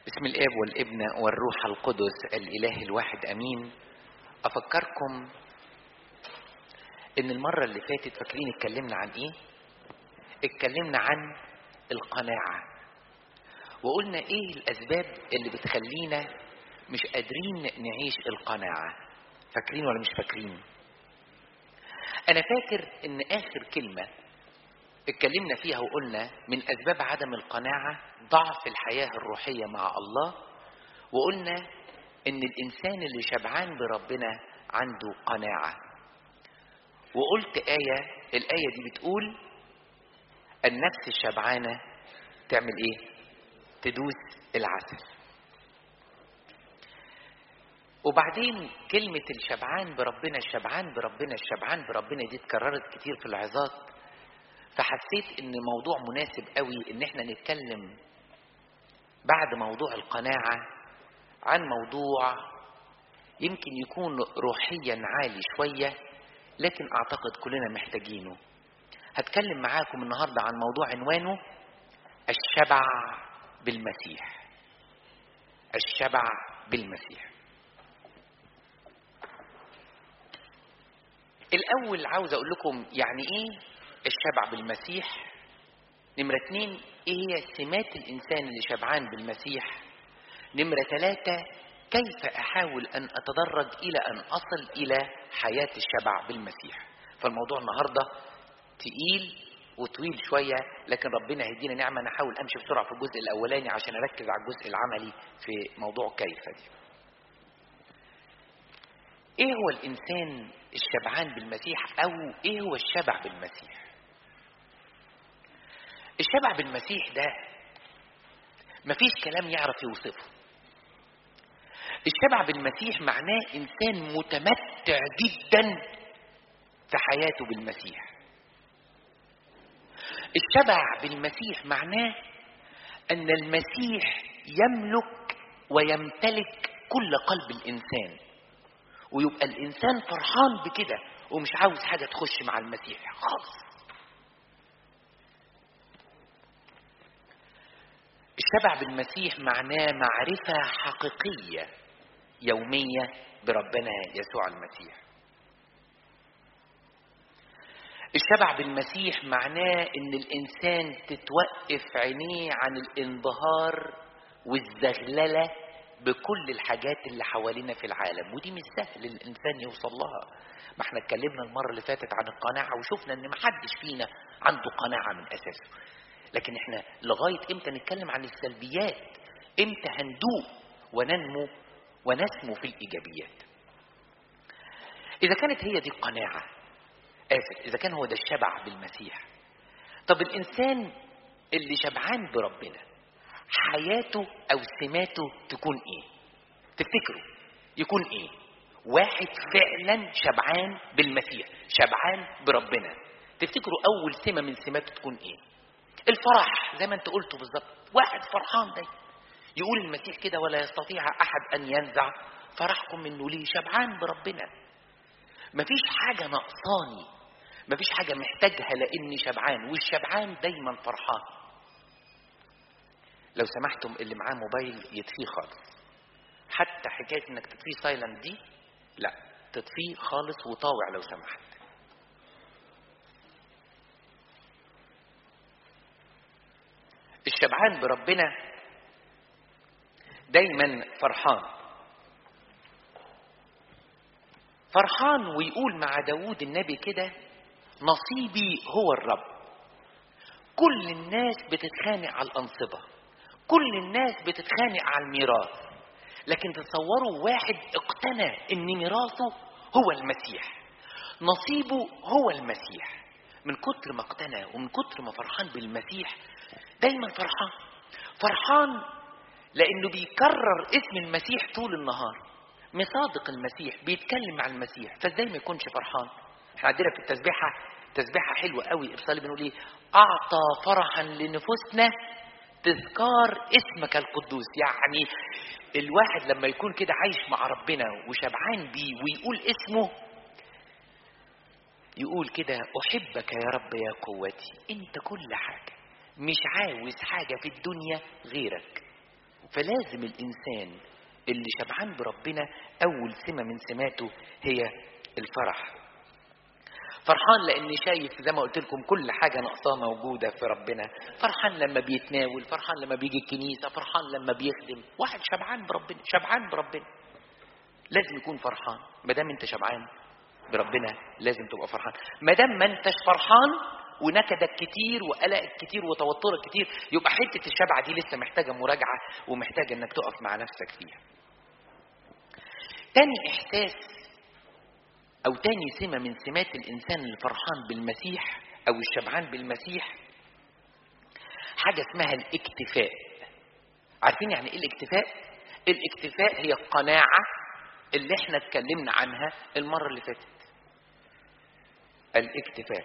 بسم الاب والابن والروح القدس الاله الواحد امين افكركم ان المره اللي فاتت فاكرين اتكلمنا عن ايه اتكلمنا عن القناعه وقلنا ايه الاسباب اللي بتخلينا مش قادرين نعيش القناعه فاكرين ولا مش فاكرين انا فاكر ان اخر كلمه اتكلمنا فيها وقلنا من اسباب عدم القناعه ضعف الحياه الروحيه مع الله وقلنا ان الانسان اللي شبعان بربنا عنده قناعه وقلت ايه الايه دي بتقول النفس الشبعانه تعمل ايه تدوس العسل وبعدين كلمة الشبعان بربنا الشبعان بربنا الشبعان بربنا دي اتكررت كتير في العظات فحسيت ان موضوع مناسب قوي ان احنا نتكلم بعد موضوع القناعة عن موضوع يمكن يكون روحيا عالي شوية لكن اعتقد كلنا محتاجينه هتكلم معاكم النهاردة عن موضوع عنوانه الشبع بالمسيح الشبع بالمسيح الاول عاوز اقول لكم يعني ايه الشبع بالمسيح نمرة اتنين ايه هي سمات الانسان اللي شبعان بالمسيح نمرة ثلاثة كيف احاول ان اتدرج الى ان اصل الى حياة الشبع بالمسيح فالموضوع النهاردة تقيل وطويل شوية لكن ربنا هيدينا نعمة نحاول امشي بسرعة في الجزء الاولاني عشان اركز على الجزء العملي في موضوع كيف دي ايه هو الانسان الشبعان بالمسيح او ايه هو الشبع بالمسيح الشبع بالمسيح ده مفيش كلام يعرف يوصفه الشبع بالمسيح معناه انسان متمتع جدا في حياته بالمسيح الشبع بالمسيح معناه ان المسيح يملك ويمتلك كل قلب الانسان ويبقى الانسان فرحان بكده ومش عاوز حاجه تخش مع المسيح خالص الشبع بالمسيح معناه معرفه حقيقيه يوميه بربنا يسوع المسيح الشبع بالمسيح معناه ان الانسان تتوقف عينيه عن الانبهار والزغلله بكل الحاجات اللي حوالينا في العالم ودي مش سهل الانسان يوصل لها ما احنا اتكلمنا المره اللي فاتت عن القناعه وشفنا ان محدش فينا عنده قناعه من اساسه لكن احنا لغايه امتى نتكلم عن السلبيات امتى هندوق وننمو ونسمو في الايجابيات اذا كانت هي دي القناعه اسف اذا كان هو ده الشبع بالمسيح طب الانسان اللي شبعان بربنا حياته او سماته تكون ايه تفتكروا يكون ايه واحد فعلا شبعان بالمسيح شبعان بربنا تفتكروا اول سمه من سماته تكون ايه الفرح زي ما انت قلته بالظبط واحد فرحان ده يقول المسيح كده ولا يستطيع احد ان ينزع فرحكم منه ليه شبعان بربنا مفيش حاجه ناقصاني مفيش حاجه محتاجها لاني شبعان والشبعان دايما فرحان لو سمحتم اللي معاه موبايل يطفيه خالص حتى حكايه انك تطفيه سايلنت دي لا تطفيه خالص وطاوع لو سمحت الشبعان بربنا دايما فرحان فرحان ويقول مع داود النبي كده نصيبي هو الرب كل الناس بتتخانق على الأنصبة كل الناس بتتخانق على الميراث لكن تصوروا واحد اقتنى ان ميراثه هو المسيح نصيبه هو المسيح من كتر ما اقتنى ومن كتر ما فرحان بالمسيح دايما فرحان فرحان لانه بيكرر اسم المسيح طول النهار مصادق المسيح بيتكلم عن المسيح فازاي ما يكونش فرحان احنا عندنا في التسبيحه تسبيحه حلوه قوي ابصالي بنقول ايه اعطى فرحا لنفوسنا تذكار اسمك القدوس يعني الواحد لما يكون كده عايش مع ربنا وشبعان بيه ويقول اسمه يقول كده احبك يا رب يا قوتي انت كل حاجه مش عاوز حاجه في الدنيا غيرك فلازم الانسان اللي شبعان بربنا اول سمه من سماته هي الفرح فرحان لاني شايف زي ما قلت لكم كل حاجه ناقصاه موجوده في ربنا فرحان لما بيتناول فرحان لما بيجي الكنيسه فرحان لما بيخدم واحد شبعان بربنا شبعان بربنا لازم يكون فرحان ما دام انت شبعان بربنا لازم تبقى فرحان ما دام ما انتش فرحان ونكدك كتير وقلقك كتير وتوترك كتير يبقى حته الشبع دي لسه محتاجه مراجعه ومحتاجه انك تقف مع نفسك فيها تاني احساس او تاني سمه من سمات الانسان الفرحان بالمسيح او الشبعان بالمسيح حاجه اسمها الاكتفاء عارفين يعني ايه الاكتفاء الاكتفاء هي القناعه اللي احنا اتكلمنا عنها المره اللي فاتت الاكتفاء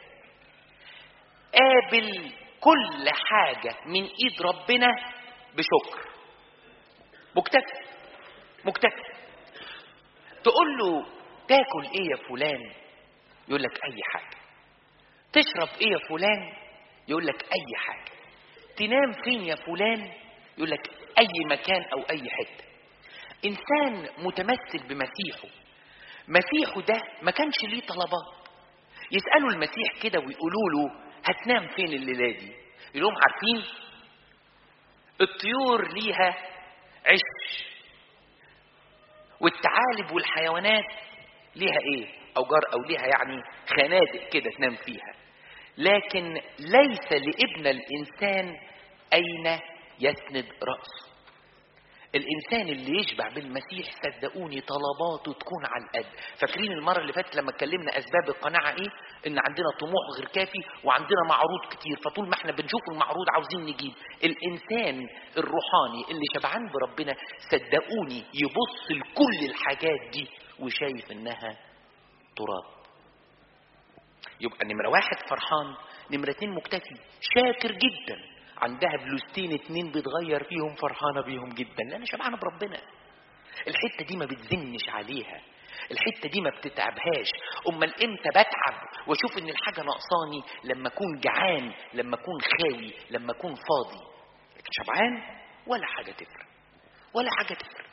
قابل كل حاجه من ايد ربنا بشكر مكتفي مكتفي تقول له تاكل ايه يا فلان يقول لك اي حاجه تشرب ايه يا فلان يقول لك اي حاجه تنام فين يا فلان يقول لك اي مكان او اي حته انسان متمثل بمسيحه مسيحه ده ما كانش ليه طلبات يسالوا المسيح كده ويقولوا له هتنام فين الليله دي يقول لهم عارفين الطيور ليها عش والثعالب والحيوانات ليها ايه اوجار او ليها يعني خنادق كده تنام فيها لكن ليس لابن الانسان اين يسند راسه الانسان اللي يشبع بالمسيح صدقوني طلباته تكون على القد فاكرين المره اللي فاتت لما اتكلمنا اسباب القناعه ايه ان عندنا طموح غير كافي وعندنا معروض كتير فطول ما احنا بنشوف المعروض عاوزين نجيب الانسان الروحاني اللي شبعان بربنا صدقوني يبص لكل الحاجات دي وشايف انها تراب يبقى نمره واحد فرحان نمره اتنين مكتفي شاكر جدا عندها فلوستين اتنين بتغير فيهم فرحانه بيهم جدا لان شبعانه بربنا الحته دي ما بتزنش عليها الحته دي ما بتتعبهاش امال امتى بتعب واشوف ان الحاجه ناقصاني لما اكون جعان لما اكون خاوي لما اكون فاضي لكن شبعان ولا حاجه تفرق ولا حاجه تفرق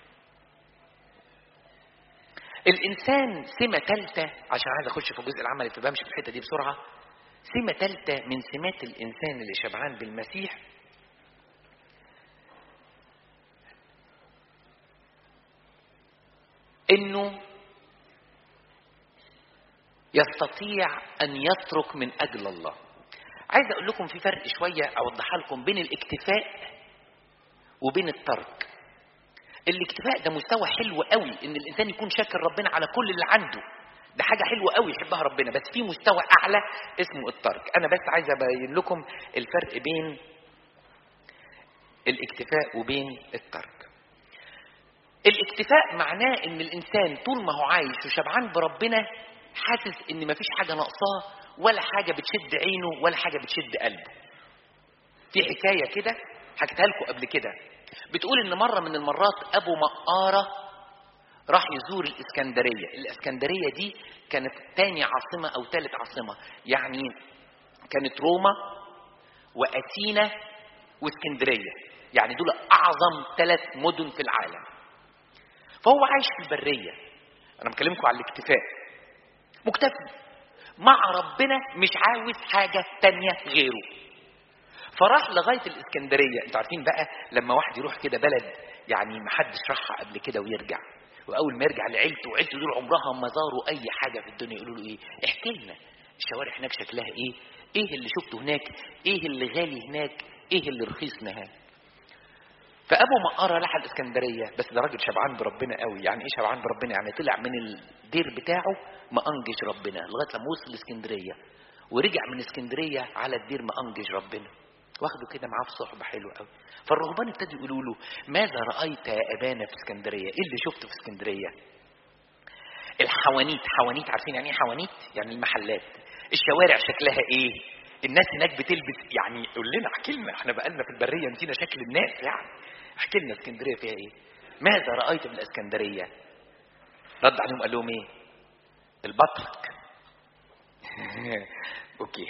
الانسان سمه ثالثه عشان عايز اخش في الجزء العملي فبمشي في الحته دي بسرعه سمة ثالثة من سمات الإنسان اللي شبعان بالمسيح إنه يستطيع أن يترك من أجل الله. عايز أقول لكم في فرق شوية أوضحها لكم بين الاكتفاء وبين الترك. الاكتفاء ده مستوى حلو قوي إن الإنسان يكون شاكر ربنا على كل اللي عنده. ده حاجة حلوة قوي يحبها ربنا بس في مستوى أعلى اسمه الترك أنا بس عايز أبين لكم الفرق بين الاكتفاء وبين الترك الاكتفاء معناه ان الانسان طول ما هو عايش وشبعان بربنا حاسس ان مفيش حاجه ناقصاه ولا حاجه بتشد عينه ولا حاجه بتشد قلبه في حكايه كده حكيتها لكم قبل كده بتقول ان مره من المرات ابو مقاره راح يزور الاسكندريه الاسكندريه دي كانت تاني عاصمه او ثالث عاصمه يعني كانت روما واثينا واسكندريه يعني دول اعظم ثلاث مدن في العالم فهو عايش في البريه انا بكلمكم على الاكتفاء مكتفي مع ربنا مش عاوز حاجه تانية غيره فراح لغايه الاسكندريه انتوا عارفين بقى لما واحد يروح كده بلد يعني ما حدش راحها قبل كده ويرجع واول ما يرجع لعيلته وعيلته دول عمرها ما زاروا اي حاجه في الدنيا يقولوا له ايه احكي لنا الشوارع هناك شكلها ايه ايه اللي شفته هناك ايه اللي غالي هناك ايه اللي رخيص هناك فابو مقاره راح الاسكندريه بس ده راجل شبعان بربنا قوي يعني ايه شبعان بربنا يعني طلع من الدير بتاعه ما انجش ربنا لغايه لما وصل الاسكندريه ورجع من اسكندريه على الدير ما انجش ربنا واخده كده معاه في صحبه حلوه قوي فالرهبان ابتدوا يقولوا له ماذا رايت يا ابانا في اسكندريه ايه اللي شفته في اسكندريه الحوانيت حوانيت عارفين يعني ايه حوانيت يعني المحلات الشوارع شكلها ايه الناس هناك بتلبس يعني قول لنا احكي لنا احنا بقالنا في البريه نسينا شكل الناس يعني احكي لنا اسكندريه فيها ايه ماذا رايت بالاسكندريه رد عليهم قال لهم ايه البطرك اوكي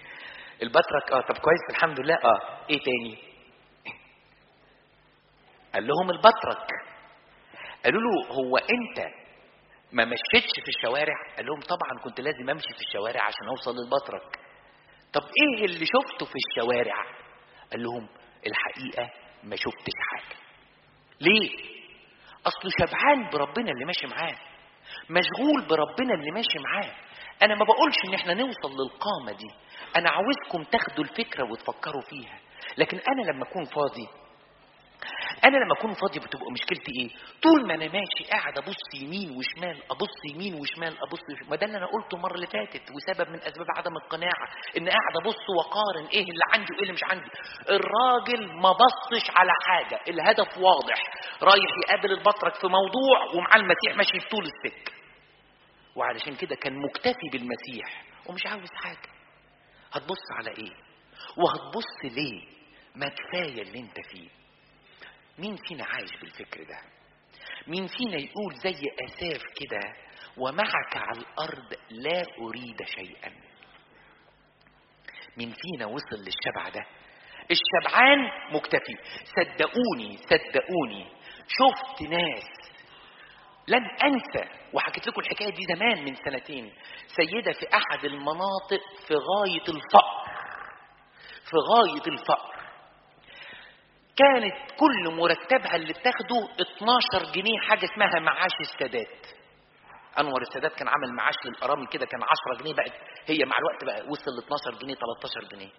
البطرك اه طب كويس الحمد لله اه ايه تاني قال لهم البطرك قالوا له هو انت ما مشيتش في الشوارع قال لهم طبعا كنت لازم امشي في الشوارع عشان اوصل للبطرك طب ايه اللي شفته في الشوارع قال لهم الحقيقه ما شفتش حاجه ليه اصله شبعان بربنا اللي ماشي معاه مشغول بربنا اللي ماشي معاه انا ما بقولش ان احنا نوصل للقامه دي انا عاوزكم تاخدوا الفكره وتفكروا فيها لكن انا لما اكون فاضي انا لما اكون فاضي بتبقى مشكلتي ايه طول ما انا ماشي قاعد ابص يمين وشمال ابص يمين وشمال ابص وشمال. ما ده اللي انا قلته المره اللي فاتت وسبب من اسباب عدم القناعه ان قاعد ابص واقارن ايه اللي عندي وايه اللي مش عندي الراجل ما بصش على حاجه الهدف واضح رايح يقابل البطرك في موضوع ومعاه المسيح ماشي في طول السكه وعلشان كده كان مكتفي بالمسيح ومش عاوز حاجه هتبص على ايه وهتبص ليه ما كفايه اللي انت فيه مين فينا عايش بالفكر ده مين فينا يقول زي اساف كده ومعك على الارض لا اريد شيئا مين فينا وصل للشبع ده الشبعان مكتفي صدقوني صدقوني شفت ناس لن انسى وحكيت لكم الحكايه دي زمان من سنتين سيده في احد المناطق في غايه الفقر في غايه الفقر كانت كل مرتبها اللي بتاخده 12 جنيه حاجه اسمها معاش السادات انور السادات كان عامل معاش للارامل كده كان 10 جنيه بقت هي مع الوقت بقى وصل ل 12 جنيه 13 جنيه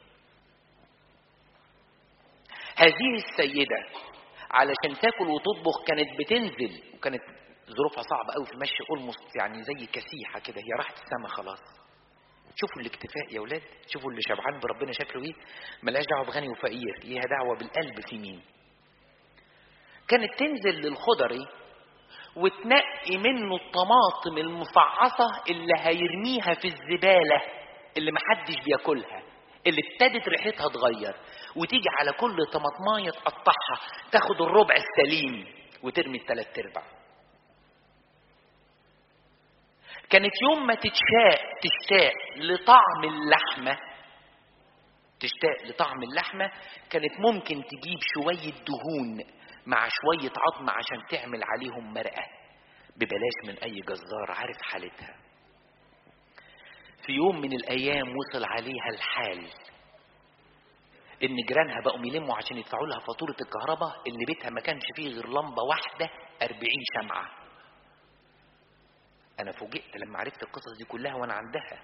هذه السيده علشان تاكل وتطبخ كانت بتنزل وكانت ظروفها صعبه قوي في المشي اولموست يعني زي كسيحه كده هي راحت السما خلاص شوفوا الاكتفاء يا ولاد شوفوا اللي شبعان بربنا شكله ايه ملهاش دعوه بغني وفقير ليها دعوه بالقلب في مين كانت تنزل للخضري وتنقي منه الطماطم المفعصه اللي هيرميها في الزباله اللي محدش بياكلها اللي ابتدت ريحتها تغير وتيجي على كل طماطمايه تقطعها تاخد الربع السليم وترمي الثلاث ارباع كانت يوم ما تتشاء تشتاق لطعم اللحمة تشتاق لطعم اللحمة كانت ممكن تجيب شوية دهون مع شوية عظم عشان تعمل عليهم مرقة ببلاش من أي جزار عارف حالتها في يوم من الأيام وصل عليها الحال إن جيرانها بقوا يلموا عشان يدفعوا لها فاتورة الكهرباء اللي بيتها ما كانش فيه غير لمبة واحدة 40 شمعة انا فوجئت لما عرفت القصص دي كلها وانا عندها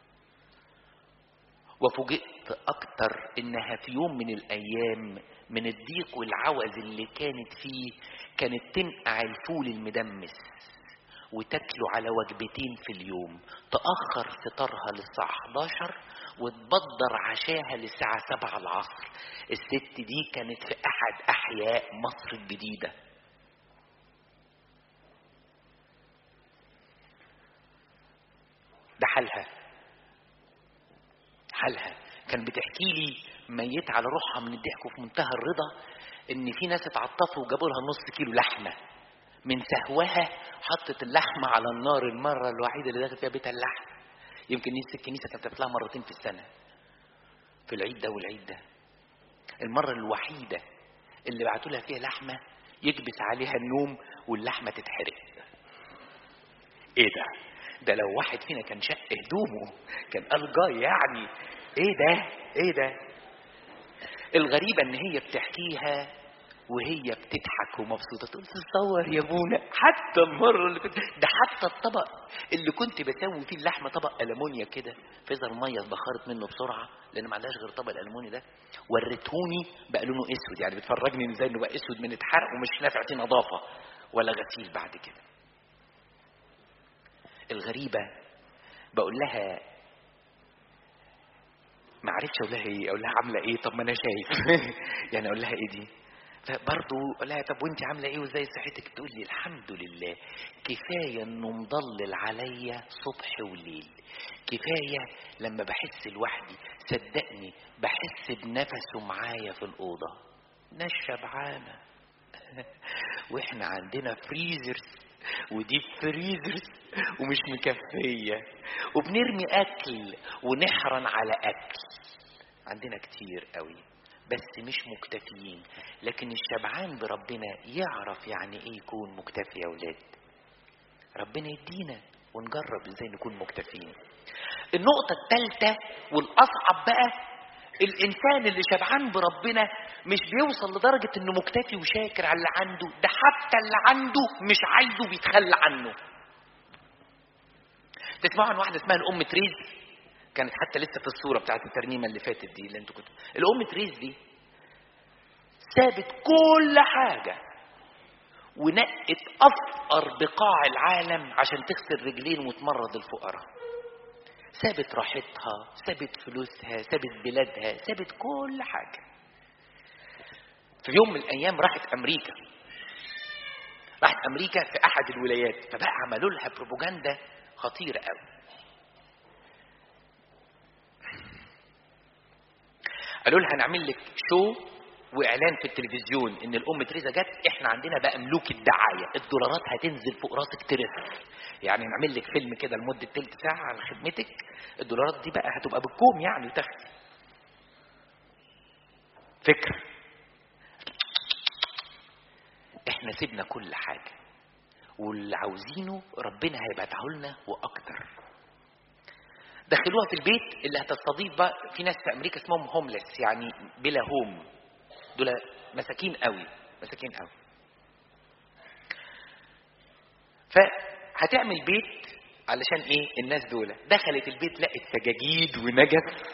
وفوجئت اكتر انها في يوم من الايام من الضيق والعوز اللي كانت فيه كانت تنقع الفول المدمس وتاكله على وجبتين في اليوم تأخر فطارها للساعة 11 وتبدر عشاها للساعة 7 العصر الست دي كانت في أحد أحياء مصر الجديدة ده حالها حالها كان بتحكي لي ميت على روحها من الضحك وفي منتهى الرضا ان في ناس اتعطفوا وجابوا لها نص كيلو لحمه من سهوها حطت اللحمه على النار المره الوحيده اللي دخلت فيها بيتها اللحم يمكن نفس الكنيسه كانت بتطلع مرتين في السنه في العيد ده والعيد ده المره الوحيده اللي بعتوا لها فيها لحمه يكبس عليها النوم واللحمه تتحرق ايه ده ده لو واحد فينا كان شق هدومه كان قال جاي يعني ايه ده ايه ده الغريبة ان هي بتحكيها وهي بتضحك ومبسوطة تقول تصور يا ابونا حتى المرة اللي كنت ده حتى الطبق اللي كنت بسوي فيه اللحمة طبق ألمونيا كده فيظهر مية اتبخرت منه بسرعة لأن ما عندهاش غير طبق الألموني ده وريتهوني بقى لونه أسود يعني بتفرجني ازاي انه بقى أسود من اتحرق ومش نافع فيه نظافة ولا غسيل بعد كده الغريبة بقول لها ما عرفتش اقول لها ايه اقول لها عامله ايه طب ما انا شايف يعني اقول لها ايه دي فبرضه اقول لها طب وانت عامله ايه وازاي صحتك تقول لي الحمد لله كفايه انه مضلل عليا صبح وليل كفايه لما بحس لوحدي صدقني بحس بنفسه معايا في الاوضه ناس شبعانه واحنا عندنا فريزرز وديب فريزرز ومش مكفية وبنرمي أكل ونحرن على أكل عندنا كتير قوي بس مش مكتفيين لكن الشبعان بربنا يعرف يعني ايه يكون مكتفي يا ولاد ربنا يدينا ونجرب ازاي نكون مكتفيين النقطة الثالثة والأصعب بقى الإنسان اللي شبعان بربنا مش بيوصل لدرجة إنه مكتفي وشاكر على اللي عنده ده حتى اللي عنده مش عايزه بيتخلى عنه تسمعوا عن واحدة اسمها الأم تريز كانت حتى لسه في الصورة بتاعت الترنيمة اللي فاتت دي اللي انتوا كنتوا الأم تريز دي سابت كل حاجة ونقت أفقر بقاع العالم عشان تغسل رجلين وتمرض الفقراء سابت راحتها سابت فلوسها سابت بلادها سابت كل حاجة في يوم من الأيام راحت أمريكا راحت أمريكا في أحد الولايات فبقى عملوا لها بروباجندا خطيرة قوي قالوا لها هنعمل لك شو واعلان في التلفزيون ان الام تريزا جت احنا عندنا بقى ملوك الدعايه الدولارات هتنزل فوق راسك ترف يعني نعمل لك فيلم كده لمده تلت ساعه على خدمتك الدولارات دي بقى هتبقى بالكوم يعني وتاخدي فكر احنا سيبنا كل حاجه واللي عاوزينه ربنا هيبعته لنا واكتر دخلوها في البيت اللي هتستضيف بقى في ناس في امريكا اسمهم هوملس يعني بلا هوم دول مساكين قوي مساكين قوي فهتعمل بيت علشان ايه الناس دول دخلت البيت لقت سجاجيد ونجف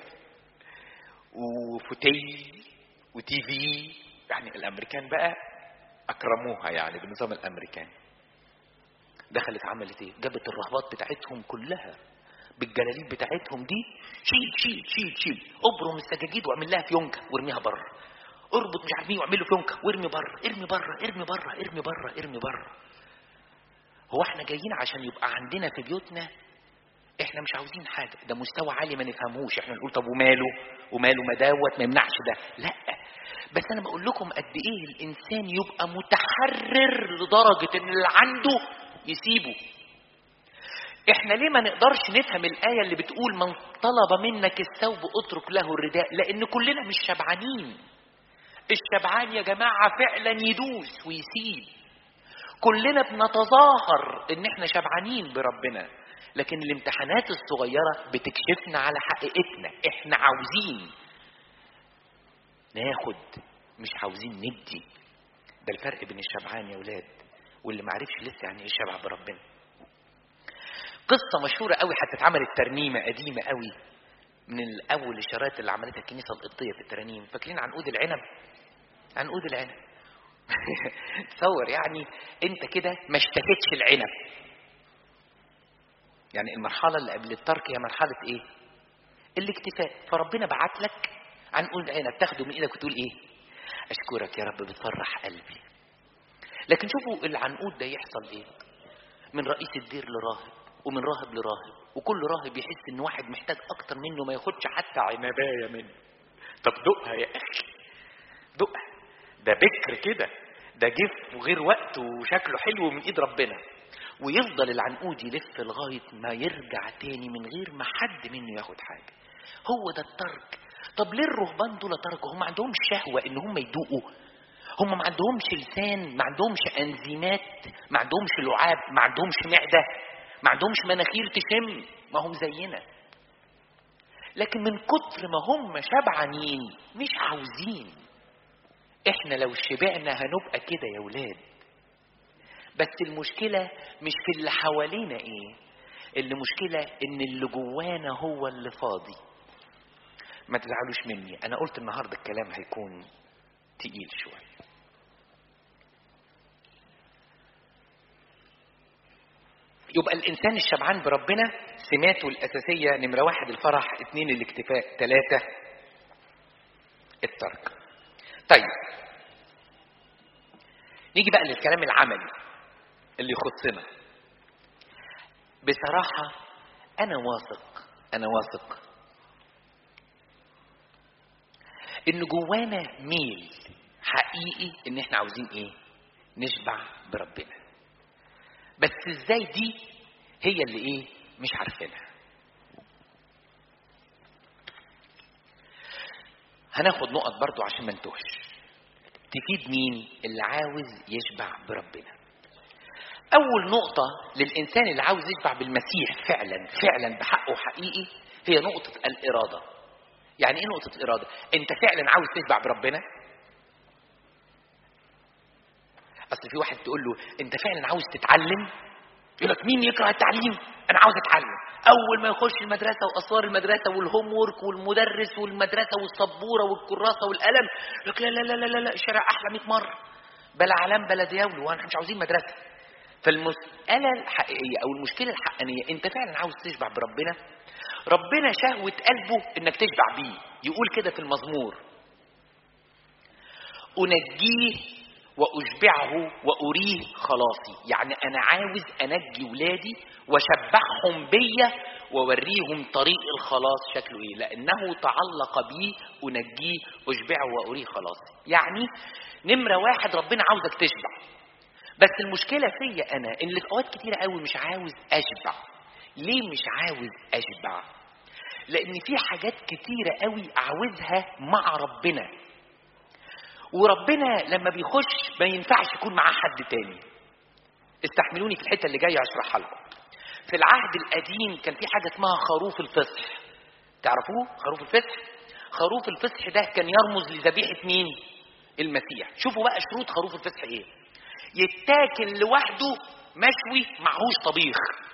وفتي وتي في يعني الامريكان بقى اكرموها يعني بالنظام الامريكاني دخلت عملت ايه جابت الرهبات بتاعتهم كلها بالجلاليب بتاعتهم دي شيل شيل شيل شيل ابرم السجاجيد واعمل لها فيونكه وارميها بره اربط مش عارف مين واعمل له فيونكه وارمي بره ارمي بره ارمي بره ارمي بره ارمي بره هو احنا جايين عشان يبقى عندنا في بيوتنا احنا مش عاوزين حاجه ده مستوى عالي ما نفهموش احنا نقول طب وماله وماله ما دوت ما يمنعش ده لا بس انا بقول لكم قد ايه الانسان يبقى متحرر لدرجه ان اللي عنده يسيبه احنا ليه ما نقدرش نفهم الآية اللي بتقول من طلب منك الثوب اترك له الرداء لأن كلنا مش شبعانين الشبعان يا جماعة فعلا يدوس ويسيب كلنا بنتظاهر ان احنا شبعانين بربنا لكن الامتحانات الصغيرة بتكشفنا على حقيقتنا احنا عاوزين ناخد مش عاوزين ندي ده الفرق بين الشبعان يا ولاد واللي معرفش لسه يعني ايه شبع بربنا قصة مشهورة قوي حتى اتعملت ترنيمة قديمة قوي من الأول الشرايط اللي عملتها الكنيسة القبطية في الترانيم فاكرين عنقود العنب عنقود العنب تصور يعني انت كده ما اشتكتش العنب يعني المرحلة اللي قبل الترك هي مرحلة ايه الاكتفاء فربنا بعت لك عنقود عنب تاخده من ايدك وتقول ايه اشكرك يا رب بتفرح قلبي لكن شوفوا العنقود ده يحصل ايه من رئيس الدير لراهب ومن راهب لراهب وكل راهب يحس ان واحد محتاج اكتر منه ما ياخدش حتى عنبايه منه طب دقها يا اخي دقها ده بكر كده ده جف وغير وقت وشكله حلو من ايد ربنا ويفضل العنقود يلف لغايه ما يرجع تاني من غير ما حد منه ياخد حاجه هو ده الترك طب ليه الرهبان دول تركوا هم ما عندهمش شهوه ان هم يدوقوا هم ما عندهمش لسان ما عندهمش انزيمات ما عندهمش لعاب ما عندهمش معده ما عندهمش مناخير تشم ما هم زينا لكن من كتر ما هم شبعانين مش عاوزين احنا لو شبعنا هنبقى كده يا ولاد بس المشكلة مش في اللي حوالينا ايه اللي مشكلة ان اللي جوانا هو اللي فاضي ما تزعلوش مني انا قلت النهاردة الكلام هيكون تقيل شوية يبقى الإنسان الشبعان بربنا سماته الأساسية نمرة واحد الفرح اثنين الاكتفاء ثلاثة الترك طيب نيجي بقى للكلام العملي اللي يخصنا بصراحة أنا واثق أنا واثق إن جوانا ميل حقيقي إن إحنا عاوزين إيه؟ نشبع بربنا بس ازاي دي هي اللي ايه مش عارفينها هناخد نقط برضو عشان ما نتوهش تفيد مين اللي عاوز يشبع بربنا اول نقطه للانسان اللي عاوز يشبع بالمسيح فعلا فعلا بحقه حقيقي هي نقطه الاراده يعني ايه نقطه الاراده انت فعلا عاوز تشبع بربنا اصل في واحد تقول له انت فعلا عاوز تتعلم يقول لك مين يكره التعليم انا عاوز اتعلم اول ما يخش المدرسه واسوار المدرسه والهوم وورك والمدرس والمدرسه والسبوره والكراسه والقلم يقول لك لا لا لا لا لا, لا الشارع احلى 100 مره بلا علام بلا دياول واحنا مش عاوزين مدرسه فالمساله الحقيقيه او المشكله الحقانيه انت فعلا عاوز تشبع بربنا ربنا شهوه قلبه انك تشبع بيه يقول كده في المزمور انجيه واشبعه واريه خلاصي يعني انا عاوز انجي ولادي واشبعهم بيا واوريهم طريق الخلاص شكله ايه لانه تعلق بي انجيه اشبعه واريه خلاصي يعني نمره واحد ربنا عاوزك تشبع بس المشكله فيا انا ان في اوقات كتيره قوي مش عاوز اشبع ليه مش عاوز اشبع لان في حاجات كتيره قوي عاوزها مع ربنا وربنا لما بيخش ما ينفعش يكون معاه حد تاني استحملوني في الحته اللي جايه اشرحها لكم في العهد القديم كان في حاجه اسمها خروف الفصح تعرفوه خروف الفصح خروف الفصح ده كان يرمز لذبيحه مين المسيح شوفوا بقى شروط خروف الفصح ايه يتاكل لوحده مشوي معهوش طبيخ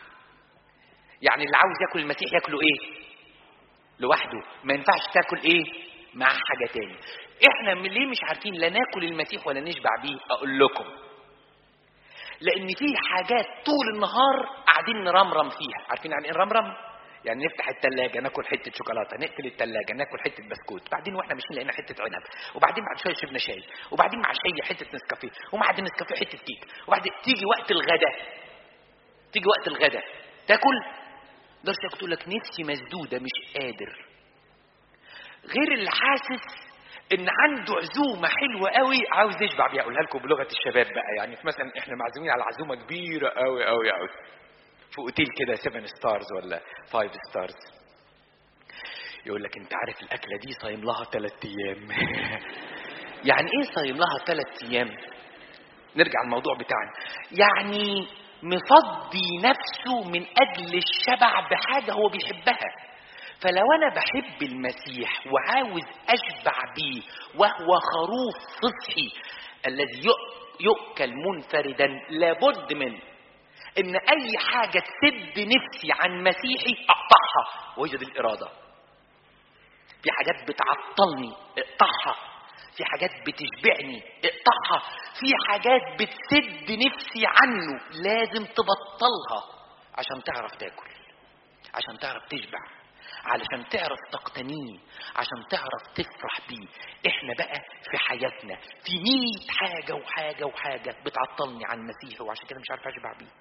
يعني اللي عاوز ياكل المسيح ياكله ايه لوحده ما ينفعش تاكل ايه مع حاجه تاني احنا من ليه مش عارفين لا ناكل المسيح ولا نشبع بيه اقول لكم لان في حاجات طول النهار قاعدين نرمرم فيها عارفين يعني ايه نرمرم يعني نفتح التلاجة ناكل حتة شوكولاتة نقفل التلاجة ناكل حتة بسكوت بعدين واحنا ماشيين لقينا حتة عنب وبعدين بعد شوية شربنا شاي وبعدين مع الشاي حتة نسكافيه وبعد النسكافيه حتة كيك وبعدين تيجي وقت الغداء تيجي وقت الغداء تاكل درس تقول لك نفسي مسدودة مش قادر غير اللي حاسس ان عنده عزومه حلوه قوي عاوز يشبع بيها اقولها لكم بلغه الشباب بقى يعني في مثلا احنا معزومين على عزومه كبيره قوي قوي قوي في اوتيل كده 7 ستارز ولا 5 ستارز يقول لك انت عارف الاكله دي صايم لها ثلاث ايام يعني ايه صايم لها ثلاث ايام نرجع الموضوع بتاعنا يعني مفضي نفسه من اجل الشبع بحاجه هو بيحبها فلو انا بحب المسيح وعاوز اشبع بيه وهو خروف فصحي الذي يؤكل منفردا لابد من ان اي حاجه تسد نفسي عن مسيحي اقطعها ويوجد الاراده في حاجات بتعطلني اقطعها في حاجات بتشبعني اقطعها في حاجات بتسد نفسي عنه لازم تبطلها عشان تعرف تاكل عشان تعرف تشبع علشان تعرف تقتنيه عشان تعرف تفرح بيه احنا بقى في حياتنا في مية حاجة وحاجة وحاجة بتعطلني عن مسيحي وعشان كده مش عارف اشبع بيه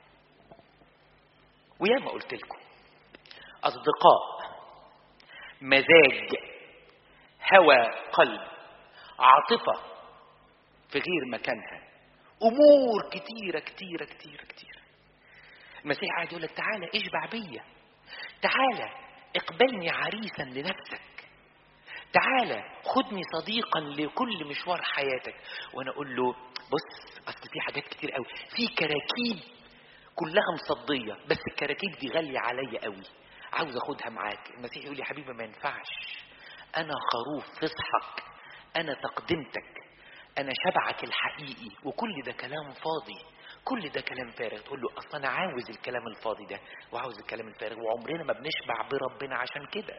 وياما قلت لكم اصدقاء مزاج هوى قلب عاطفة في غير مكانها امور كتيرة كتيرة كتيرة كتيرة المسيح قاعد يقول لك تعالى اشبع بيا تعالى اقبلني عريسا لنفسك تعالى خدني صديقا لكل مشوار حياتك وانا اقول له بص اصل في حاجات كتير قوي في كراكيب كلها مصدية بس الكراكيب دي غالية عليا قوي عاوز اخدها معاك المسيح يقول لي حبيبي ما ينفعش انا خروف فصحك انا تقدمتك انا شبعك الحقيقي وكل ده كلام فاضي كل ده كلام فارغ تقول له اصلا انا عاوز الكلام الفاضي ده وعاوز الكلام الفارغ وعمرنا ما بنشبع بربنا عشان كده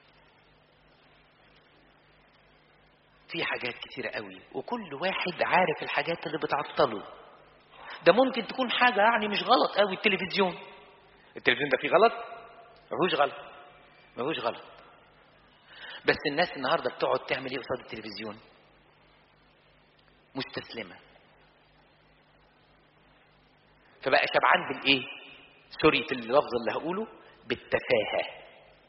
في حاجات كتيرة قوي وكل واحد عارف الحاجات اللي بتعطله ده ممكن تكون حاجة يعني مش غلط قوي التلفزيون التلفزيون ده فيه غلط مفيهوش غلط مفيهوش غلط بس الناس النهارده بتقعد تعمل ايه قصاد التلفزيون مستسلمه فبقى شبعان بالايه سوري في اللفظ اللي هقوله بالتفاهه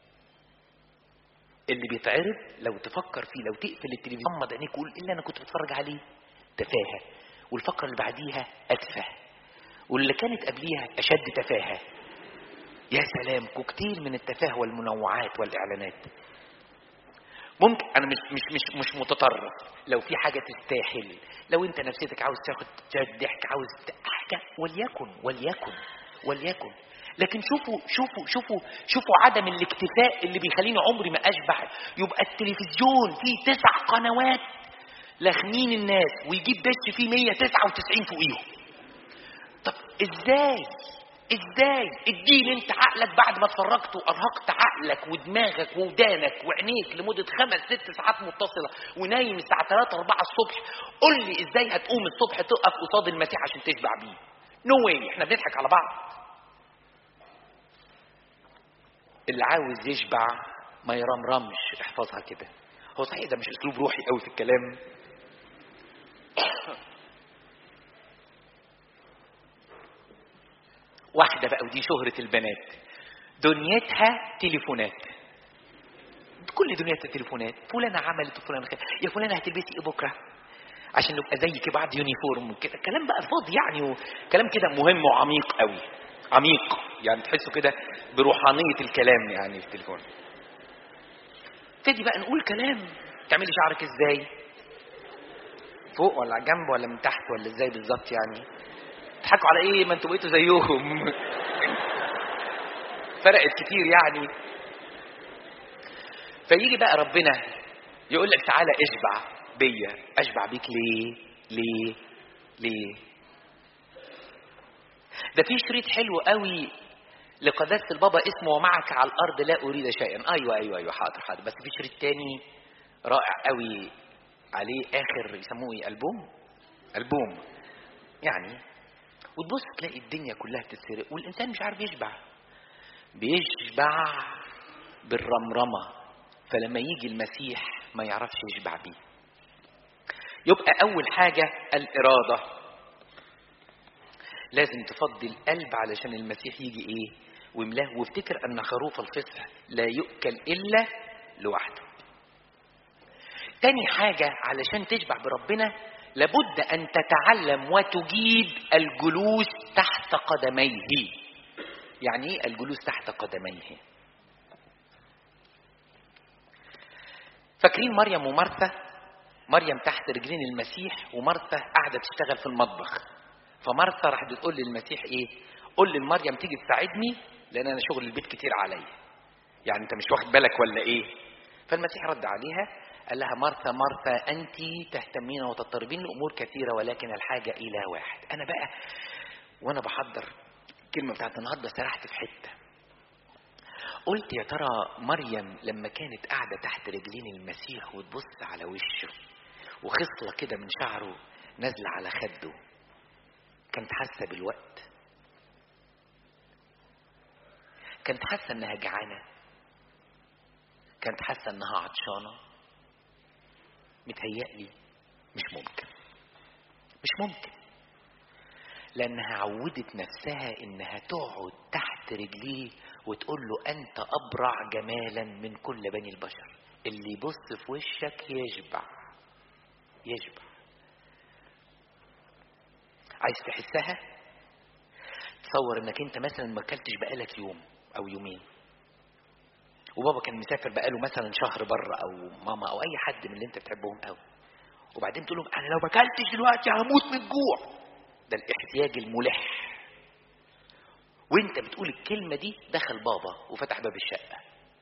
اللي بيتعرض لو تفكر فيه لو تقفل التلفزيون غمض عينيك وقول ايه اللي انا كنت بتفرج عليه تفاهه والفقره اللي بعديها اتفه واللي كانت قبليها اشد تفاهه يا سلام كوكتيل من التفاهه والمنوعات والاعلانات ممكن انا مش مش مش مش متطرف لو في حاجه تستاهل لو انت نفسيتك عاوز تاخد شوية ضحك عاوز ت- حاجه وليكن وليكن وليكن لكن شوفوا شوفوا شوفوا شوفوا عدم الاكتفاء اللي بيخليني عمري ما اشبع يبقى التلفزيون فيه تسع قنوات لاخمين الناس ويجيب دش فيه 199 فوقيهم طب ازاي ازاي الجيل انت عقلك بعد ما اتفرجت وارهقت عقلك ودماغك وودانك وعينيك لمده خمس ست ساعات متصله ونايم الساعه 3 4 الصبح قول لي ازاي هتقوم الصبح تقف قصاد المسيح عشان تشبع بيه نو no واي احنا بنضحك على بعض اللي عاوز يشبع ما يرمرمش احفظها كده هو صحيح ده مش اسلوب روحي قوي في الكلام واحدة بقى ودي شهرة البنات دنيتها تليفونات كل دنيتها تليفونات فلانة عملت وفلانة خ... يا فلانة هتلبسي ايه بكرة عشان نبقى زي كده بعض يونيفورم وكده كلام بقى فاضي يعني وكلام كده مهم وعميق قوي عميق يعني تحسوا كده بروحانية الكلام يعني في التليفون ابتدي بقى نقول كلام تعملي شعرك ازاي فوق ولا على جنب ولا من تحت ولا ازاي بالظبط يعني تضحكوا على ايه ما انتوا بقيتوا زيهم فرقت كتير يعني فيجي بقى ربنا يقول لك تعالى اشبع بيا اشبع بيك ليه ليه ليه ده في شريط حلو قوي لقداسة البابا اسمه ومعك على الأرض لا أريد شيئا أيوة أيوة أيوة حاضر حاضر بس في شريط تاني رائع قوي عليه آخر يسموه إيه ألبوم ألبوم يعني وتبص تلاقي الدنيا كلها بتتسرق والإنسان مش عارف يشبع بيشبع بالرمرمة فلما يجي المسيح ما يعرفش يشبع بيه يبقى أول حاجة الإرادة لازم تفضي القلب علشان المسيح يجي إيه ويملاه وافتكر أن خروف الفصح لا يؤكل إلا لوحده تاني حاجة علشان تشبع بربنا لابد أن تتعلم وتجيد الجلوس تحت قدميه يعني ايه الجلوس تحت قدميه فاكرين مريم ومرثا مريم تحت رجلين المسيح ومرثا قاعده تشتغل في المطبخ فمرثا راح بتقول للمسيح ايه قول لمريم تيجي تساعدني لان انا شغل البيت كتير عليا يعني انت مش واخد بالك ولا ايه فالمسيح رد عليها قال لها مرثا مرثا انت تهتمين وتضطربين لامور كثيره ولكن الحاجه الى واحد انا بقى وانا بحضر الكلمه بتاعت النهارده سرحت في حته قلت يا ترى مريم لما كانت قاعده تحت رجلين المسيح وتبص على وشه وخصله كده من شعره نازله على خده كانت حاسه بالوقت كانت حاسه انها جعانه كانت حاسه انها عطشانه متهيألي مش ممكن مش ممكن لأنها عودت نفسها إنها تقعد تحت رجليه وتقول له أنت أبرع جمالا من كل بني البشر اللي يبص في وشك يشبع يشبع عايز تحسها تصور انك انت مثلا ما اكلتش بقالك يوم او يومين وبابا كان مسافر بقاله مثلا شهر بره او ماما او اي حد من اللي انت بتحبهم قوي وبعدين تقول لهم انا لو ما اكلتش دلوقتي هموت من الجوع ده الاحتياج الملح وانت بتقول الكلمه دي دخل بابا وفتح باب الشقه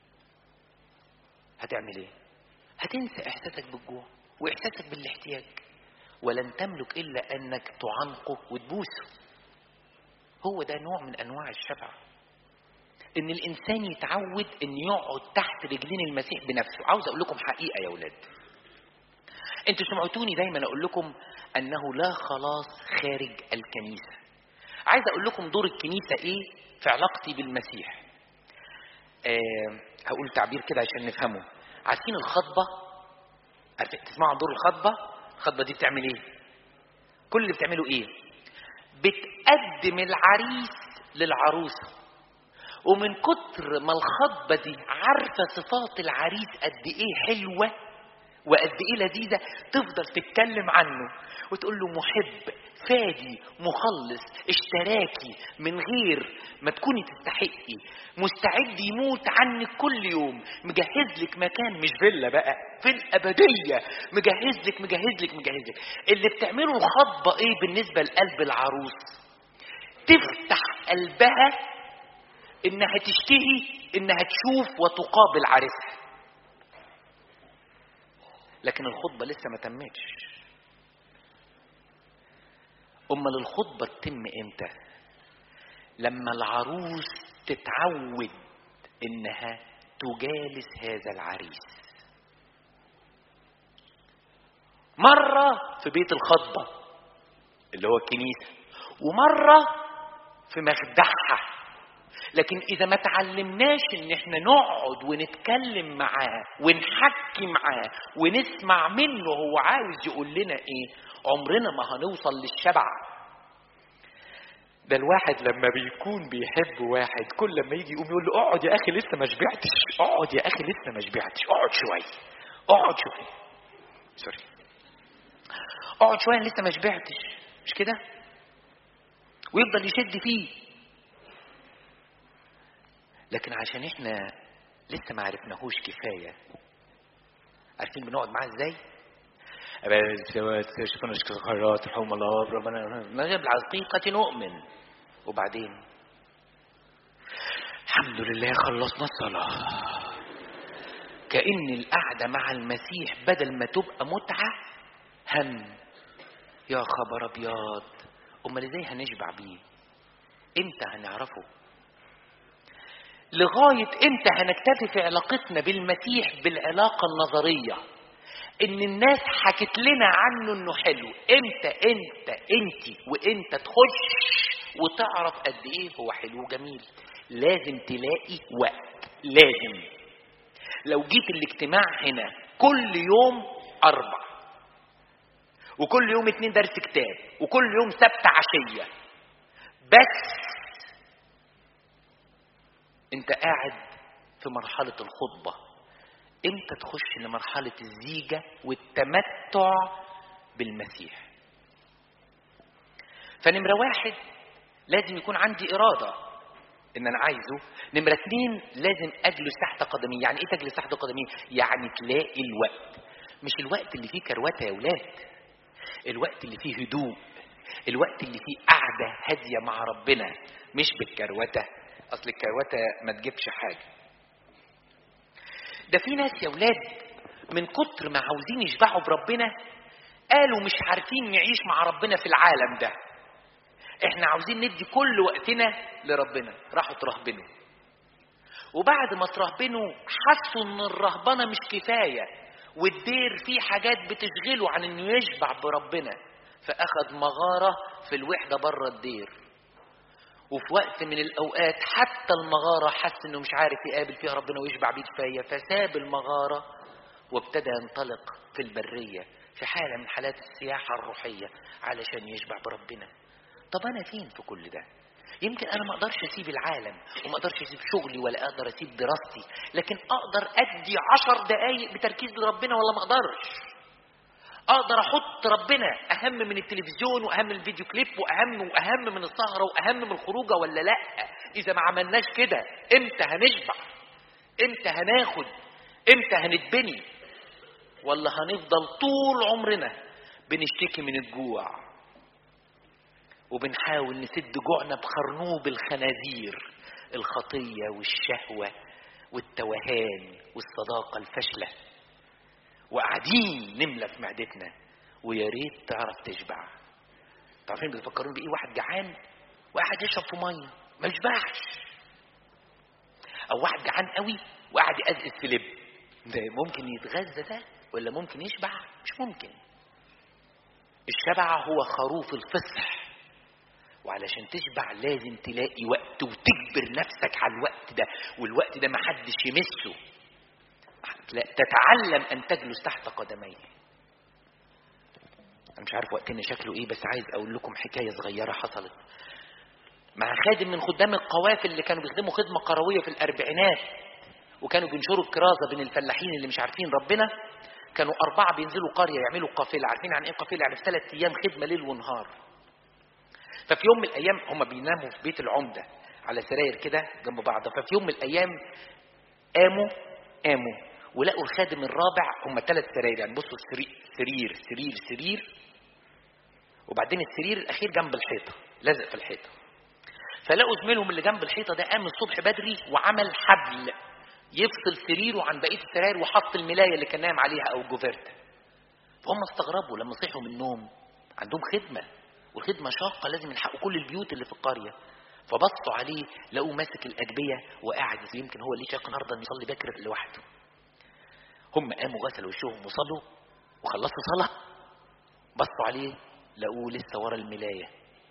هتعمل ايه هتنسى احساسك بالجوع واحساسك بالاحتياج ولن تملك الا انك تعنقه وتبوسه هو ده نوع من انواع الشبع ان الانسان يتعود ان يقعد تحت رجلين المسيح بنفسه عاوز اقول لكم حقيقه يا اولاد انتوا سمعتوني دايما اقول لكم انه لا خلاص خارج الكنيسه عايز اقول لكم دور الكنيسه ايه في علاقتي بالمسيح آه هقول تعبير كده عشان نفهمه عارفين الخطبه عارفين تسمعوا عن دور الخطبه الخطبه دي بتعمل ايه كل اللي بتعمله ايه بتقدم العريس للعروسه ومن كتر ما الخطبة دي عارفة صفات العريس قد ايه حلوة وقد ايه لذيذه تفضل تتكلم عنه وتقول له محب فادي مخلص اشتراكي من غير ما تكوني تستحقي مستعد يموت عنك كل يوم مجهز لك مكان مش فيلا بقى في الابديه مجهز لك مجهز لك مجهز لك اللي بتعمله الخطبه ايه بالنسبه لقلب العروس تفتح قلبها انها تشتهي انها تشوف وتقابل عريسها لكن الخطبة لسه ما تمتش أمال الخطبة تتم إمتى؟ لما العروس تتعود إنها تجالس هذا العريس مرة في بيت الخطبة اللي هو الكنيسة ومرة في مخدعها لكن اذا ما تعلمناش ان احنا نقعد ونتكلم معاه ونحكي معاه ونسمع منه هو عاوز يقول لنا ايه عمرنا ما هنوصل للشبع ده الواحد لما بيكون بيحب واحد كل لما يجي يقوم يقول له اقعد يا اخي لسه ما شبعتش اقعد يا اخي لسه ما شبعتش اقعد شويه اقعد شويه سوري اقعد شويه لسه ما شبعتش مش كده ويفضل يشد فيه لكن عشان احنا لسه ما عرفناهوش كفايه عارفين بنقعد معاه ازاي؟ شوفنا خيرات رحم الله ربنا بالحقيقة نؤمن وبعدين الحمد لله خلصنا الصلاة كأن القعدة مع المسيح بدل ما تبقى متعة هم يا خبر أبيض أمال إزاي هنشبع بيه؟ إمتى هنعرفه؟ لغاية امتى هنكتفي في علاقتنا بالمسيح بالعلاقة النظرية ان الناس حكت لنا عنه انه حلو امتى انت انت وانت تخش وتعرف قد ايه هو حلو وجميل لازم تلاقي وقت لازم لو جيت الاجتماع هنا كل يوم اربع وكل يوم اتنين درس كتاب وكل يوم سبت عشية بس انت قاعد في مرحلة الخطبة امتى تخش لمرحلة الزيجة والتمتع بالمسيح فنمرة واحد لازم يكون عندي إرادة إن أنا عايزه نمرة اتنين لازم أجلس تحت قدمي يعني إيه تجلس تحت قدمي يعني تلاقي الوقت مش الوقت اللي فيه كروتة يا ولاد الوقت اللي فيه هدوء الوقت اللي فيه قعدة هادية مع ربنا مش بالكروتة اصل الكروته ما تجيبش حاجه ده في ناس يا ولاد من كتر ما عاوزين يشبعوا بربنا قالوا مش عارفين نعيش مع ربنا في العالم ده احنا عاوزين ندي كل وقتنا لربنا راحوا ترهبنوا وبعد ما ترهبنوا حسوا ان الرهبنه مش كفايه والدير فيه حاجات بتشغله عن انه يشبع بربنا فاخد مغاره في الوحده بره الدير وفي وقت من الاوقات حتى المغاره حس انه مش عارف يقابل فيها ربنا ويشبع بيه كفايه فساب المغاره وابتدى ينطلق في البريه في حاله من حالات السياحه الروحيه علشان يشبع بربنا طب انا فين في كل ده يمكن انا ما اقدرش اسيب العالم وما اقدرش اسيب شغلي ولا اقدر اسيب دراستي لكن اقدر ادي عشر دقايق بتركيز لربنا ولا ما اقدرش اقدر احط ربنا اهم من التلفزيون واهم من الفيديو كليب واهم واهم من السهره واهم من الخروجه ولا لا اذا ما عملناش كده امتى هنشبع امتى هناخد امتى هنتبني ولا هنفضل طول عمرنا بنشتكي من الجوع وبنحاول نسد جوعنا بخرنوب الخنازير الخطيه والشهوه والتوهان والصداقه الفاشله وقاعدين نملى في معدتنا ويا ريت تعرف تشبع عارفين بتفكرون بايه واحد جعان وقاعد يشرب في ميه ما يشبعش او واحد جعان قوي وقاعد يقزقز في لب ده ممكن يتغذى ده ولا ممكن يشبع مش ممكن الشبع هو خروف الفصح وعلشان تشبع لازم تلاقي وقت وتجبر نفسك على الوقت ده والوقت ده محدش يمسه لا تتعلم ان تجلس تحت قدميه انا مش عارف وقتنا شكله ايه بس عايز اقول لكم حكايه صغيره حصلت مع خادم من خدام القوافل اللي كانوا بيخدموا خدمه قرويه في الاربعينات وكانوا بينشروا الكرازه بين الفلاحين اللي مش عارفين ربنا كانوا أربعة بينزلوا قرية يعملوا قافلة عارفين عن إيه قافلة يعني في ثلاث أيام خدمة ليل ونهار ففي يوم من الأيام هم بيناموا في بيت العمدة على سراير كده جنب بعض ففي يوم من الأيام قاموا قاموا ولقوا الخادم الرابع هم ثلاث سراير يعني بصوا سرير سرير سرير سرير وبعدين السرير الأخير جنب الحيطة لازق في الحيطة فلقوا زميلهم اللي جنب الحيطة ده قام الصبح بدري وعمل حبل يفصل سريره عن بقية السراير وحط الملاية اللي كان نايم عليها أو الجوفرتة فهم استغربوا لما صحوا من النوم عندهم خدمة والخدمة شاقة لازم يلحقوا كل البيوت اللي في القرية فبصوا عليه لقوه ماسك الأجبية وقاعد يمكن هو اللي شاق النهارده إنه يصلي بكر لوحده هم قاموا غسلوا وشهم وصلوا وخلصوا صلاة بصوا عليه لقوه لسه ورا الملاية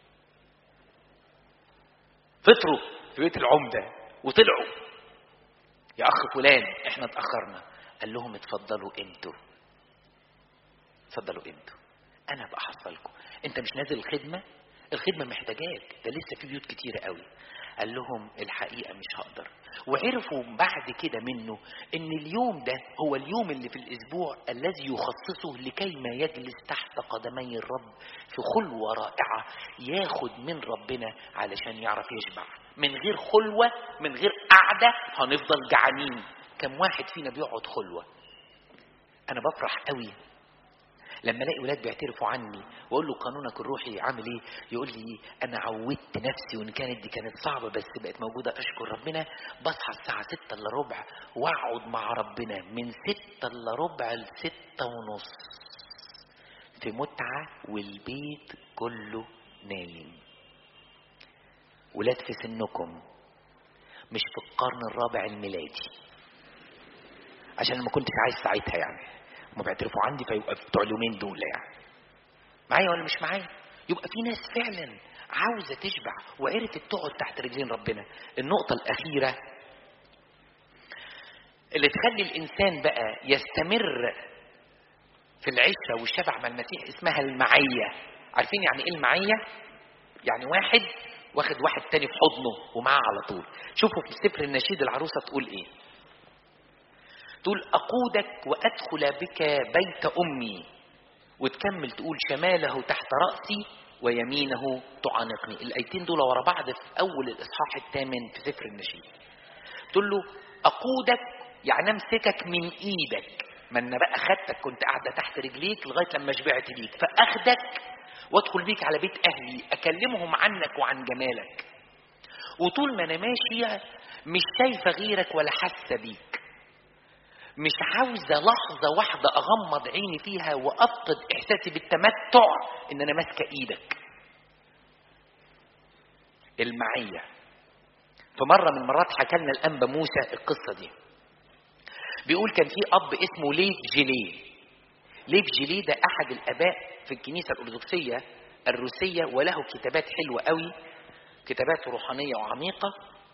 فطروا في بيت العمدة وطلعوا يا أخ فلان احنا اتأخرنا قال لهم اتفضلوا انتوا اتفضلوا انتوا انا بقى احصلكم انت مش نازل الخدمة الخدمة محتاجاك ده لسه في بيوت كتيرة قوي قال لهم الحقيقة مش هقدر وعرفوا بعد كده منه ان اليوم ده هو اليوم اللي في الاسبوع الذي يخصصه لكي ما يجلس تحت قدمي الرب في خلوة رائعة ياخد من ربنا علشان يعرف يشبع من غير خلوة من غير قعدة هنفضل جعانين كم واحد فينا بيقعد خلوة انا بفرح قوي لما الاقي ولاد بيعترفوا عني واقول له قانونك الروحي عامل ايه يقول لي انا عودت نفسي وان كانت دي كانت صعبه بس بقت موجوده اشكر ربنا بصحى الساعه 6 الا ربع واقعد مع ربنا من 6 الا ربع ل 6 ونص في متعه والبيت كله نايم ولاد في سنكم مش في القرن الرابع الميلادي عشان ما كنتش عايز ساعتها يعني هم بيعترفوا عندي فيبقى بتوع اليومين دول يعني معايا ولا مش معايا يبقى في ناس فعلا عاوزة تشبع وعرفت تقعد تحت رجلين ربنا النقطة الأخيرة اللي تخلي الإنسان بقى يستمر في العشرة والشبع مع المسيح اسمها المعية عارفين يعني إيه المعية؟ يعني واحد واخد واحد تاني في حضنه ومعاه على طول شوفوا في سفر النشيد العروسة تقول إيه تقول أقودك وأدخل بك بيت أمي وتكمل تقول شماله تحت رأسي ويمينه تعانقني الآيتين دول ورا بعض في أول الإصحاح الثامن في سفر النشيد تقول له أقودك يعني أمسكك من إيدك ما أنا بقى خدتك كنت قاعدة تحت رجليك لغاية لما شبعت بيك فأخدك وأدخل بيك على بيت أهلي أكلمهم عنك وعن جمالك وطول ما أنا ماشية مش شايفة غيرك ولا حاسة بيك مش عاوزة لحظة واحدة أغمض عيني فيها وأفقد إحساسي بالتمتع إن أنا ماسكة إيدك. المعية. في مرة من المرات حكى لنا الأنبا موسى القصة دي. بيقول كان في أب اسمه ليف جيليه. ليف جيليه ده أحد الآباء في الكنيسة الأرثوذكسية الروسية وله كتابات حلوة قوي كتابات روحانية وعميقة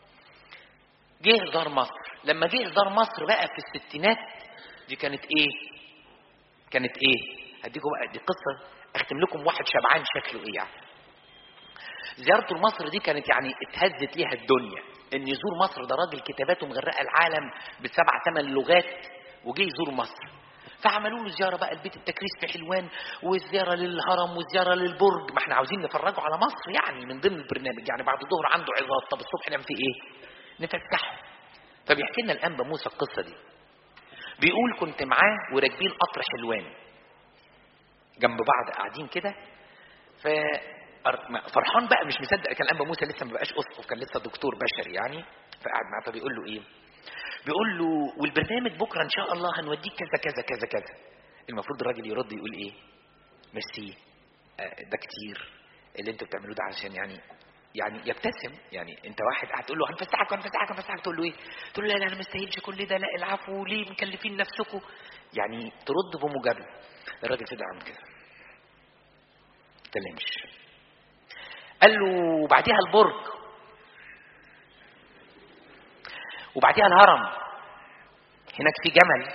جه دار مصر لما جه دار مصر بقى في الستينات دي كانت ايه كانت ايه هديكم بقى دي قصه اختم لكم واحد شبعان شكله ايه يعني زيارته لمصر دي كانت يعني اتهزت ليها الدنيا ان يزور مصر ده راجل كتاباته مغرقه العالم بسبع ثمان لغات وجه يزور مصر فعملوا له زياره بقى البيت التكريس في حلوان والزياره للهرم والزياره للبرج ما احنا عاوزين نفرجوا على مصر يعني من ضمن البرنامج يعني بعد الظهر عنده عظات طب الصبح نعمل فيه ايه نفتحه فبيحكي لنا الانبا موسى القصه دي بيقول كنت معاه وراكبين قطر حلوان جنب بعض قاعدين كده ف فرحان بقى مش مصدق كان الانبا موسى لسه ما بقاش اسقف كان لسه دكتور بشري يعني فقعد معاه فبيقول له ايه بيقول له والبرنامج بكره ان شاء الله هنوديك كذا كذا كذا كذا المفروض الراجل يرد يقول ايه ميرسي ده كتير اللي انتوا بتعملوه ده عشان يعني يعني يبتسم يعني انت واحد قاعد تقول له هنفسحك هنفسحك هنفسحك تقول له ايه؟ تقول له لا لا انا ما استاهلش كل ده لا العفو ليه مكلفين نفسكم؟ يعني ترد بمجامله الراجل كده عمل كده ما اتكلمش قال له وبعديها البرج وبعديها الهرم هناك في جمل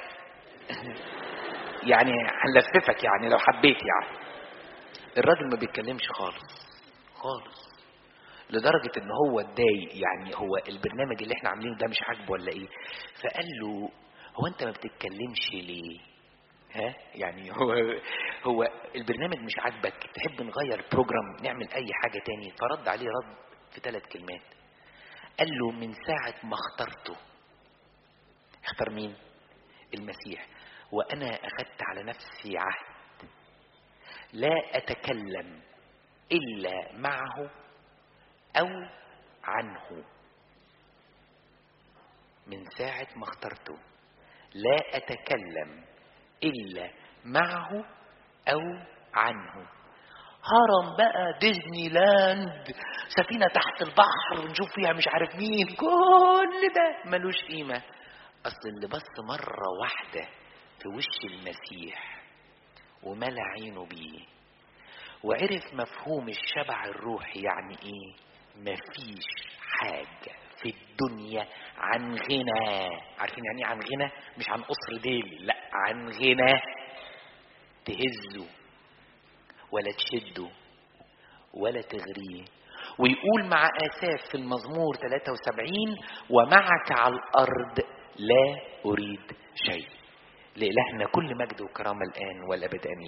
يعني هنلففك يعني لو حبيت يعني الراجل ما بيتكلمش خالص خالص لدرجة ان هو اتضايق يعني هو البرنامج اللي احنا عاملينه ده مش عاجبه ولا ايه فقال له هو انت ما بتتكلمش ليه ها يعني هو هو البرنامج مش عاجبك تحب نغير البروجرام نعمل اي حاجه تاني فرد عليه رد في ثلاث كلمات قال له من ساعه ما اخترته اختار مين المسيح وانا اخذت على نفسي عهد لا اتكلم الا معه او عنه من ساعه ما اخترته لا اتكلم الا معه او عنه هرم بقى ديزني لاند سفينه تحت البحر ونشوف فيها مش عارف مين كل ده ملوش قيمه اصل اللي بص مره واحده في وش المسيح وملا عينه بيه وعرف مفهوم الشبع الروحي يعني ايه مفيش حاجة في الدنيا عن غنى عارفين يعني ايه عن غنى مش عن قصر ديل لا عن غنى تهزه ولا تشده ولا تغريه ويقول مع آساف في المزمور 73 ومعك على الأرض لا أريد شيء لإلهنا كل مجد وكرامة الآن والأبد آمين